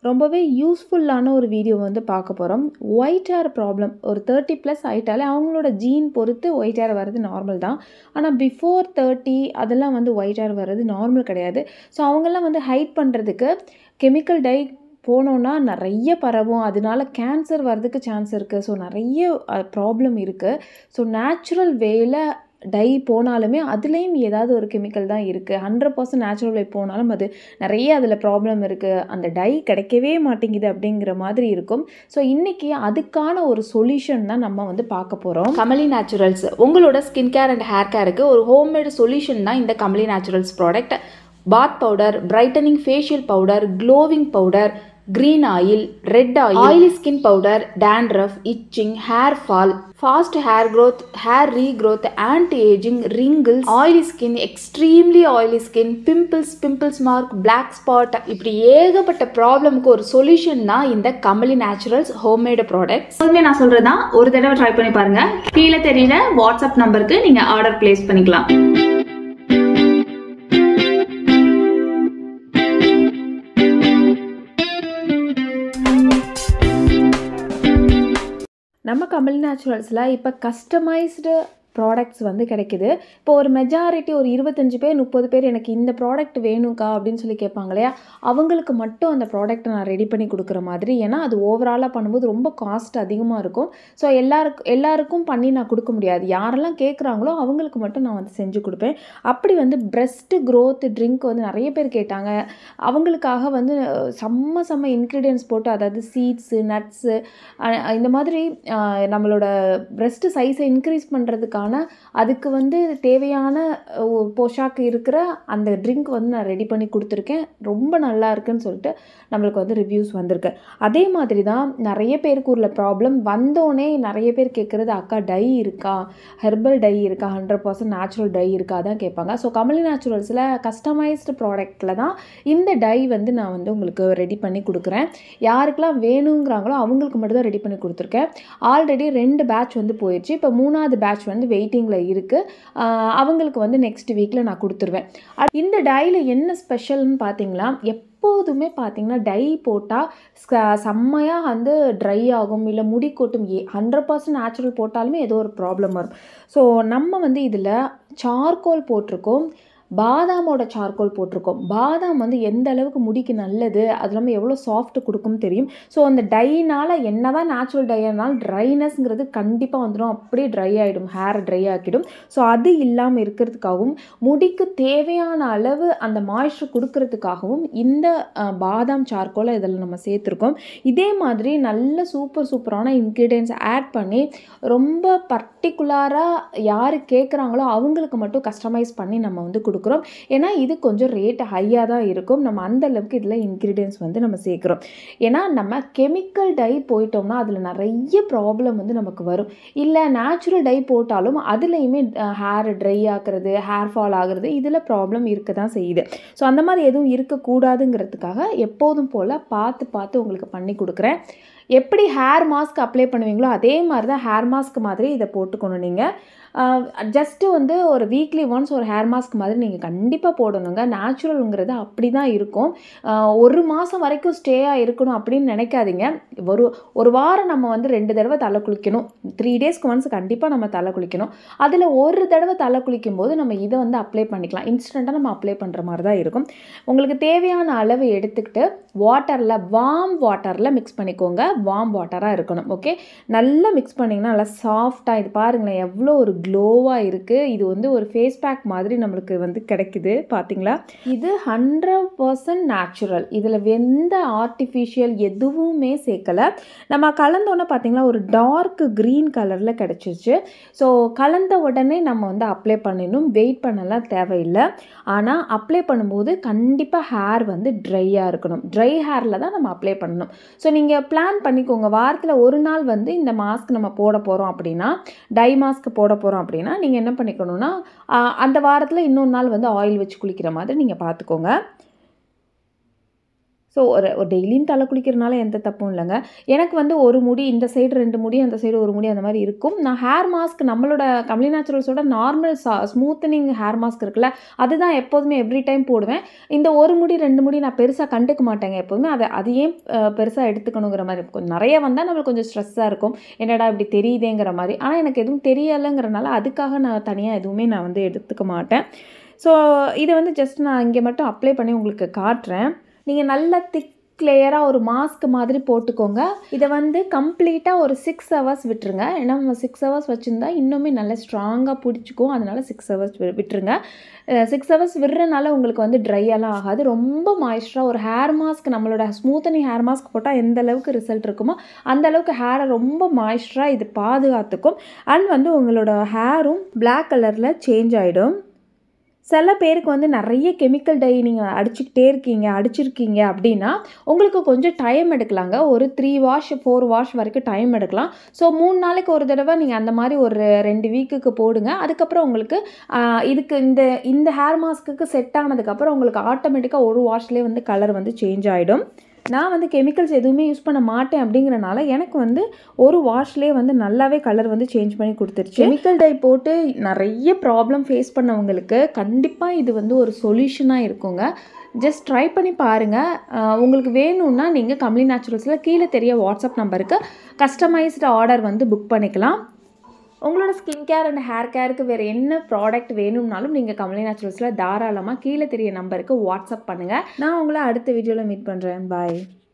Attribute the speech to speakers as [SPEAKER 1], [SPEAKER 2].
[SPEAKER 1] ரொம்பவே யூஸ்ஃபுல்லான ஒரு வீடியோ வந்து பார்க்க போகிறோம் ஒயிட் ஹேர் ப்ராப்ளம் ஒரு தேர்ட்டி ப்ளஸ் ஆயிட்டாலே அவங்களோட ஜீன் பொறுத்து ஒயிட் ஹேர் வர்றது நார்மல் தான் ஆனால் பிஃபோர் தேர்ட்டி அதெல்லாம் வந்து ஒயிட் ஹேர் வர்றது நார்மல் கிடையாது ஸோ அவங்கெல்லாம் வந்து ஹைட் பண்ணுறதுக்கு கெமிக்கல் டை போனோன்னா நிறைய பரவும் அதனால கேன்சர் வர்றதுக்கு சான்ஸ் இருக்குது ஸோ நிறைய ப்ராப்ளம் இருக்குது ஸோ நேச்சுரல் வேல டை போனாலுமே அதுலேயும் ஏதாவது ஒரு கெமிக்கல் தான் இருக்குது ஹண்ட்ரட் பர்சன்ட் நேச்சுரல் வே போனாலும் அது நிறைய அதில் ப்ராப்ளம் இருக்குது அந்த டை கிடைக்கவே மாட்டேங்குது அப்படிங்கிற மாதிரி இருக்கும் ஸோ இன்றைக்கி அதுக்கான ஒரு சொல்யூஷன் தான் நம்ம வந்து பார்க்க போகிறோம்
[SPEAKER 2] கமலி நேச்சுரல்ஸ் உங்களோட ஸ்கின் கேர் அண்ட் ஹேர் கேருக்கு ஒரு ஹோம்மேடு சொல்யூஷன் தான் இந்த Kamali Naturals product bath powder brightening facial powder glowing powder green oil red oil oily skin powder dandruff itching hair fall fast hair growth hair regrowth anti aging wrinkles oily skin extremely oily skin pimples pimples mark black spot இப்படி ஏகப்பட்ட ப்ராப்ளம்க்கு ஒரு solution தான் இந்த Kamali naturals homemade products
[SPEAKER 3] எப்போதுமே நான் சொல்றதுதான் ஒரு தடவை ட்ரை பண்ணி பாருங்க கீழே தெரியல வாட்ஸ்அப் நம்பருக்கு நீங்க ஆர்டர் பிளேஸ் பண்ணிக்கலாம்
[SPEAKER 1] நம்ம கமல் நேச்சுரல்ஸில் இப்போ கஸ்டமைஸ்டு ப்ராடக்ட்ஸ் வந்து கிடைக்குது இப்போ ஒரு மெஜாரிட்டி ஒரு இருபத்தஞ்சு பேர் முப்பது பேர் எனக்கு இந்த ப்ராடக்ட் வேணும்க்கா அப்படின்னு சொல்லி கேட்பாங்க இல்லையா அவங்களுக்கு மட்டும் அந்த ப்ராடக்ட்டை நான் ரெடி பண்ணி கொடுக்குற மாதிரி ஏன்னா அது ஓவராலாக பண்ணும்போது ரொம்ப காஸ்ட் அதிகமாக இருக்கும் ஸோ எல்லாருக்கும் எல்லாருக்கும் பண்ணி நான் கொடுக்க முடியாது யாரெல்லாம் கேட்குறாங்களோ அவங்களுக்கு மட்டும் நான் வந்து செஞ்சு கொடுப்பேன் அப்படி வந்து பிரெஸ்ட் க்ரோத் ட்ரிங்க் வந்து நிறைய பேர் கேட்டாங்க அவங்களுக்காக வந்து செம்ம செம்ம இன்க்ரீடியன்ஸ் போட்டு அதாவது சீட்ஸு நட்ஸு இந்த மாதிரி நம்மளோட பிரெஸ்ட் சைஸை இன்க்ரீஸ் பண்ணுறதுக்கான அதுக்கு வந்து தேவையான போஷாக்கு இருக்கிற அந்த ட்ரிங்க் வந்து நான் ரெடி பண்ணி கொடுத்துருக்கேன் ரொம்ப நல்லா இருக்குன்னு சொல்லிட்டு நம்மளுக்கு வந்து ரிவ்யூஸ் வந்திருக்கு அதே மாதிரி தான் நிறைய பேருக்கு உள்ள ப்ராப்ளம் வந்தோடனே நிறைய பேர் கேட்குறது அக்கா டை இருக்கா ஹெர்பல் டை இருக்கா ஹண்ட்ரட் பர்சன்ட் நேச்சுரல் டை இருக்கா தான் கேட்பாங்க ஸோ கமலி நேச்சுரல்ஸில் கஸ்டமைஸ்டு ப்ராடக்ட்டில் தான் இந்த டை வந்து நான் வந்து உங்களுக்கு ரெடி பண்ணி கொடுக்குறேன் யாருக்கெல்லாம் வேணுங்கிறாங்களோ அவங்களுக்கு மட்டும் தான் ரெடி பண்ணி கொடுத்துருக்கேன் ஆல்ரெடி ரெண்டு பேட்ச் வந்து போயிடுச்சு இப்போ மூணாவது பேட்ச் வந்து வெயிட்டிங்கில் இருக்குது அவங்களுக்கு வந்து நெக்ஸ்ட் வீக்கில் நான் கொடுத்துருவேன் இந்த டையில் என்ன ஸ்பெஷல்னு பார்த்தீங்களா எப் எப்போதுமே பார்த்தீங்கன்னா டை போட்டால் செம்மையாக வந்து ட்ரை ஆகும் இல்லை முடி கொட்டும் ஏ ஹண்ட்ரட் பர்சன்ட் நேச்சுரல் போட்டாலுமே ஏதோ ஒரு ப்ராப்ளம் வரும் ஸோ நம்ம வந்து இதில் சார்கோல் போட்டிருக்கோம் பாதாமோட சார்கோல் போட்டிருக்கோம் பாதாம் வந்து எந்த அளவுக்கு முடிக்கு நல்லது அது இல்லாமல் எவ்வளோ சாஃப்ட் கொடுக்கும் தெரியும் ஸோ அந்த டைனால் என்ன தான் நேச்சுரல் டைனாலும் ட்ரைனஸ்ங்கிறது கண்டிப்பாக வந்துடும் அப்படியே ட்ரை ஆகிடும் ஹேர் ட்ரை ஆக்கிடும் ஸோ அது இல்லாமல் இருக்கிறதுக்காகவும் முடிக்கு தேவையான அளவு அந்த மாய்ஸ்டர் கொடுக்கறதுக்காகவும் இந்த பாதாம் சார்கோலை இதில் நம்ம சேர்த்துருக்கோம் இதே மாதிரி நல்ல சூப்பர் சூப்பரான இன்க்ரீடியன்ஸ் ஆட் பண்ணி ரொம்ப பர்டிகுலராக யார் கேட்குறாங்களோ அவங்களுக்கு மட்டும் கஸ்டமைஸ் பண்ணி நம்ம வந்து கொடுக்குறோம் கொடுக்குறோம் ஏன்னா இது கொஞ்சம் ரேட் ஹையாக தான் இருக்கும் நம்ம அந்த அளவுக்கு இதில் இன்க்ரீடியன்ஸ் வந்து நம்ம சேர்க்குறோம் ஏன்னா நம்ம கெமிக்கல் டை போயிட்டோம்னா அதில் நிறைய ப்ராப்ளம் வந்து நமக்கு வரும் இல்லை நேச்சுரல் டை போட்டாலும் அதுலேயுமே ஹேர் ட்ரை ஆகிறது ஹேர் ஃபால் ஆகிறது இதில் ப்ராப்ளம் இருக்க தான் செய்யுது ஸோ அந்த மாதிரி எதுவும் இருக்கக்கூடாதுங்கிறதுக்காக எப்போதும் போல் பார்த்து பார்த்து உங்களுக்கு பண்ணி கொடுக்குறேன் எப்படி ஹேர் மாஸ்க் அப்ளை பண்ணுவீங்களோ அதே மாதிரி தான் ஹேர் மாஸ்க் மாதிரி இதை போட்டுக்கணும் நீங்கள் ஜஸ்ட்டு வந்து ஒரு வீக்லி ஒன்ஸ் ஒரு ஹேர் மாஸ்க் மாதிரி நீங்கள் கண்டிப்பாக போடணுங்க நேச்சுரலுங்கிறது அப்படி தான் இருக்கும் ஒரு மாதம் வரைக்கும் ஸ்டேயாக இருக்கணும் அப்படின்னு நினைக்காதீங்க ஒரு ஒரு வாரம் நம்ம வந்து ரெண்டு தடவை தலை குளிக்கணும் த்ரீ டேஸ்க்கு ஒன்ஸ் கண்டிப்பாக நம்ம தலை குளிக்கணும் அதில் ஒரு தடவை தலை குளிக்கும் போது நம்ம இதை வந்து அப்ளை பண்ணிக்கலாம் இன்ஸ்டண்ட்டாக நம்ம அப்ளை பண்ணுற மாதிரி தான் இருக்கும் உங்களுக்கு தேவையான அளவு எடுத்துக்கிட்டு வாட்டரில் வார்ம் வாட்டரில் மிக்ஸ் பண்ணிக்கோங்க வார்ம் வாட்டராக இருக்கணும் ஓகே நல்லா மிக்ஸ் பண்ணிங்கன்னா நல்லா சாஃப்டாக இது பாருங்களேன் எவ்வளோ ஒரு க்ளோவாக இருக்குது இது வந்து ஒரு ஃபேஸ் பேக் மாதிரி நம்மளுக்கு வந்து கிடைக்குது பார்த்தீங்களா இது ஹண்ட்ரட் பர்சன்ட் நேச்சுரல் இதில் எந்த ஆர்டிஃபிஷியல் எதுவுமே சேர்க்கலை நம்ம கலந்தோன்னே பார்த்தீங்களா ஒரு டார்க் க்ரீன் கலரில் கிடச்சிச்சு ஸோ கலந்த உடனே நம்ம வந்து அப்ளை பண்ணிடணும் வெயிட் பண்ணலாம் தேவையில்லை ஆனால் அப்ளை பண்ணும்போது கண்டிப்பாக ஹேர் வந்து ட்ரையாக இருக்கணும் ட்ரை ஹேரில் தான் நம்ம அப்ளை பண்ணணும் ஸோ நீங்கள் பிளான் பண்ணிக்கோங்க வாரத்தில் ஒரு நாள் வந்து இந்த மாஸ்க் நம்ம போட போகிறோம் அப்படின்னா டை மாஸ்க் போட போகிறோம் அப்படின்னா நீங்கள் என்ன பண்ணிக்கணும்னா அந்த வாரத்தில் இன்னொரு நாள் வந்து ஆயில் வச்சு குளிக்கிற மாதிரி நீங்கள் பார்த்துக்கோங்க ஸோ ஸோ ஒரு ஒரு டெய்லியும் தலை குளிக்கிறனால எந்த தப்பும் இல்லைங்க எனக்கு வந்து ஒரு முடி இந்த சைடு ரெண்டு முடி அந்த சைடு ஒரு முடி அந்த மாதிரி இருக்கும் நான் ஹேர் மாஸ்க் நம்மளோட கம்லி நேச்சுரல்ஸோட நார்மல் சா ஸ்மூத்தனிங் ஹேர் மாஸ்க் இருக்குல்ல அதுதான் எப்போதுமே எவ்ரி டைம் போடுவேன் இந்த ஒரு முடி ரெண்டு முடி நான் பெருசாக கண்டுக்க மாட்டேங்க எப்போதுமே அதை அது ஏன் பெருசாக எடுத்துக்கணுங்கிற மாதிரி கொஞ்சம் நிறைய வந்தால் நம்மளுக்கு கொஞ்சம் ஸ்ட்ரெஸ்ஸாக இருக்கும் என்னடா இப்படி தெரியுதேங்கிற மாதிரி ஆனால் எனக்கு எதுவும் தெரியலைங்கிறனால அதுக்காக நான் தனியாக எதுவுமே நான் வந்து எடுத்துக்க மாட்டேன் ஸோ இதை வந்து ஜஸ்ட் நான் இங்கே மட்டும் அப்ளை பண்ணி உங்களுக்கு காட்டுறேன் நீங்கள் நல்ல திக் லேயராக ஒரு மாஸ்க் மாதிரி போட்டுக்கோங்க இதை வந்து கம்ப்ளீட்டாக ஒரு சிக்ஸ் ஹவர்ஸ் விட்டுருங்க ஏன்னா நம்ம சிக்ஸ் ஹவர்ஸ் வச்சுருந்தா இன்னுமே நல்லா ஸ்ட்ராங்காக பிடிச்சிக்கும் அதனால் சிக்ஸ் ஹவர்ஸ் விட்டுருங்க சிக்ஸ் ஹவர்ஸ் விடுறனால உங்களுக்கு வந்து ட்ரையெல்லாம் ஆகாது ரொம்ப மாய்ஸ்டராக ஒரு ஹேர் மாஸ்க் நம்மளோட ஸ்மூத்தனி ஹேர் மாஸ்க் போட்டால் எந்த அளவுக்கு ரிசல்ட் இருக்குமோ அந்த அளவுக்கு ஹேரை ரொம்ப மாய்ஸ்டராக இது பாதுகாத்துக்கும் அண்ட் வந்து உங்களோட ஹேரும் பிளாக் கலரில் சேஞ்ச் ஆகிடும் சில பேருக்கு வந்து நிறைய கெமிக்கல் டை நீங்கள் அடிச்சுக்கிட்டே இருக்கீங்க அடிச்சிருக்கீங்க அப்படின்னா உங்களுக்கு கொஞ்சம் டைம் எடுக்கலாங்க ஒரு த்ரீ வாஷ் ஃபோர் வாஷ் வரைக்கும் டைம் எடுக்கலாம் ஸோ மூணு நாளைக்கு ஒரு தடவை நீங்கள் அந்த மாதிரி ஒரு ரெண்டு வீக்குக்கு போடுங்க அதுக்கப்புறம் உங்களுக்கு ஆஹ், இதுக்கு இந்த இந்த ஹேர் மாஸ்க்குக்கு செட் ஆனதுக்கப்புறம் உங்களுக்கு ஆட்டோமேட்டிக்காக ஒரு வாஷ்லேயே வந்து கலர் வந்து சேஞ்ச் ஆகிடும் நான் வந்து கெமிக்கல்ஸ் எதுவுமே யூஸ் பண்ண மாட்டேன் அப்படிங்கிறனால எனக்கு வந்து ஒரு வாஷ்லேயே வந்து நல்லாவே கலர் வந்து சேஞ்ச் பண்ணி கொடுத்துருச்சு கெமிக்கல் டை போட்டு நிறைய ப்ராப்ளம் ஃபேஸ் பண்ணவங்களுக்கு கண்டிப்பாக இது வந்து ஒரு சொல்யூஷனாக இருக்குங்க ஜஸ்ட் ட்ரை பண்ணி பாருங்கள் உங்களுக்கு வேணும்னா நீங்கள் கம்லி நேச்சுரல்ஸில் கீழே தெரிய வாட்ஸ்அப் நம்பருக்கு கஸ்டமைஸ்டு ஆர்டர் வந்து புக் பண்ணிக்கலாம் உங்களோட ஸ்கின் கேர் அண்ட் ஹேர் கேருக்கு வேறு என்ன ப்ராடக்ட் வேணும்னாலும் நீங்கள் கமலி நேச்சுரல்ஸில் தாராளமாக கீழே தெரிய நம்பருக்கு வாட்ஸ்அப் பண்ணுங்கள் நான் உங்களை அடுத்த வீடியோவில் மீட் பண்ணுறேன் பாய்